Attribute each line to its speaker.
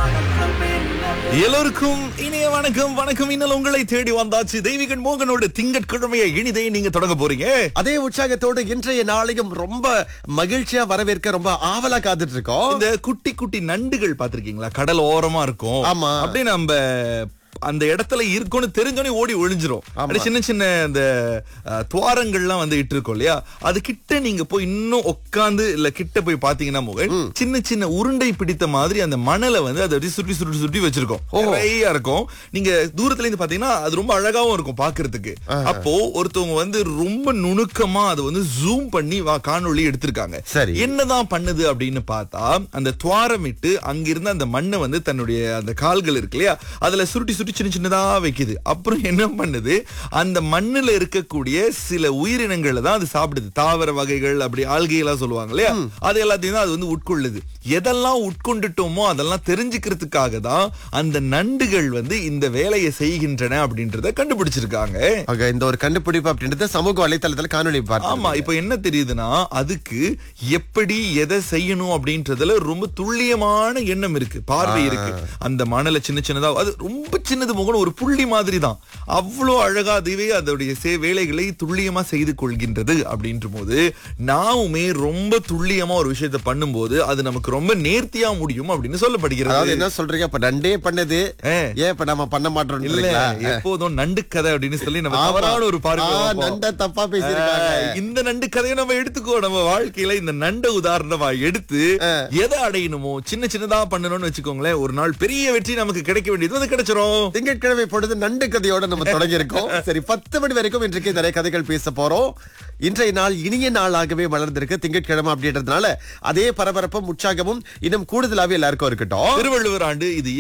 Speaker 1: எல்லோருக்கும் இனிய வணக்கம் வணக்கம் இன்னும் உங்களை தேடி வந்தாச்சு தெய்வீகன் மோகனோட திங்கட்கிழமையை இனிதை நீங்க தொடங்க போறீங்க
Speaker 2: அதே உற்சாகத்தோடு இன்றைய நாளையும் ரொம்ப மகிழ்ச்சியா வரவேற்க ரொம்ப ஆவலா காத்துட்டு இருக்கோம்
Speaker 1: இந்த குட்டி குட்டி நண்டுகள் பாத்திருக்கீங்களா கடல் ஓரமா இருக்கும்
Speaker 2: ஆமா.
Speaker 1: அப்படியே நம்ம அந்த இடத்துல இருக்கும்னு தெரிஞ்சோனே ஓடி ஒளிஞ்சிரும்
Speaker 2: ஆமா.
Speaker 1: அப்படியே சின்ன சின்ன அந்த அஹ், துவாரங்கள்லாம் வந்து இட்டு இருக்கோம் இல்லையா அது கிட்ட நீங்க போய் இன்னும் உட்காந்து இல்ல கிட்ட போய் பாத்தீங்கன்னா முகல் சின்ன சின்ன உருண்டை பிடித்த மாதிரி அந்த மணலை வந்து அதை அப்படியே சுருட்டி சுருட்டி சுருட்டி வச்சிருக்கோம் நிறைய இருக்கும் நீங்க தூரத்துல இருந்து பாத்தீங்கன்னா அது ரொம்ப அழகாவும் இருக்கும் பாக்குறதுக்கு அப்போ ஒருத்தவங்க வந்து ரொம்ப நுணுக்கமா அதை வந்து ஜூம் பண்ணி வா காணொளி எடுத்திருக்காங்க
Speaker 2: சரி.
Speaker 1: என்னதான் பண்ணுது அப்படின்னு பார்த்தா அந்த துவாரமிட்டு அங்கிருந்து அந்த மண்ணை வந்து தன்னுடைய அந்த கால்கள் இருக்கு இல்லையா அதுல சுருட்டி சுருட்டி சின்ன சின்னதா வைக்குது அப்புறம் என்ன பண்ணுது அந்த மண்ணுல இருக்கக்கூடிய சில உயிரினங்களை தான் அது சாப்பிடுது தாவர வகைகள் அப்படி ஆல்கை எல்லாம் சொல்லுவாங்க இல்லையா அது எல்லாத்தையும் தான் அது வந்து உட்கொள்ளுது எதெல்லாம் உட்கொண்டுட்டோமோ அதெல்லாம் தெரிஞ்சுக்கிறதுக்காக தான் அந்த நண்டுகள் வந்து இந்த வேலையை செய்கின்றன அப்படின்றத கண்டுபிடிச்சிருக்காங்க
Speaker 2: ஆக, இந்த ஒரு கண்டுபிடிப்பு அப்படின்றது சமூக வலைத்தளத்துல காணொளி பார்த்தோம்
Speaker 1: ஆமா இப்ப என்ன தெரியுதுன்னா அதுக்கு எப்படி எதை செய்யணும் அப்படின்றதுல ரொம்ப துல்லியமான எண்ணம் இருக்கு பார்வை இருக்கு அந்த மணலை சின்ன சின்னதா அது ரொம்ப சின்னது முகம் ஒரு புள்ளி மாதிரி தான் அவ்வளோ அழகா அதுவே அதோடைய சே வேலைகளை துல்லியமா செய்து கொள்கின்றது அப்படின்ற போது நாமுமே ரொம்ப துல்லியமா ஒரு விஷயத்தை பண்ணும்போது அது நமக்கு ரொம்ப நேர்த்தியா முடியும் அப்படின்னு
Speaker 2: அதாவது
Speaker 1: சொல்லப்படுகிறது
Speaker 2: என்ன சொல்றீங்க இப்ப நண்டே பண்ணது
Speaker 1: ஏ.
Speaker 2: ஏன் இப்ப நம்ம பண்ண மாட்டோம்
Speaker 1: இல்ல எப்போதும் நண்டு கதை அப்படின்னு சொல்லி நம்ம
Speaker 2: ஆமா.
Speaker 1: தவறான ஒரு பார்வை
Speaker 2: ஆ,
Speaker 1: வைப்போம்.
Speaker 2: நண்டை தப்பா பேசியிருக்காங்க.
Speaker 1: ஆ, இந்த நண்டு கதையை நம்ம எடுத்துக்கோ நம்ம வாழ்க்கையில இந்த நண்டை உதாரணமா எடுத்து எதை அடையணுமோ சின்ன சின்னதா பண்ணணும்னு வச்சுக்கோங்களேன் ஒரு நாள் பெரிய வெற்றி நமக்கு கிடைக்க வேண்டியது அது கிடைச்சிரும்
Speaker 2: திங்கட்கிழமை பொழுது நண்டு கதையோட நம்ம தொடங்கி இருக்கோம் சரி பத்து மணி வரைக்கும் இன்றைக்கு நிறைய கதைகள் பேச போறோம் இன்றைய நாள் இனிய நாளாகவே வளர்ந்திருக்கு திங்கட்கிழமை அப்படின்றதுனால அதே பரபரப்பும் உற்சாகமும் இன்னும் கூடுதலாவே எல்லாருக்கும் இருக்கட்டும்
Speaker 1: திருவள்ளுவர் ஆண்டு இது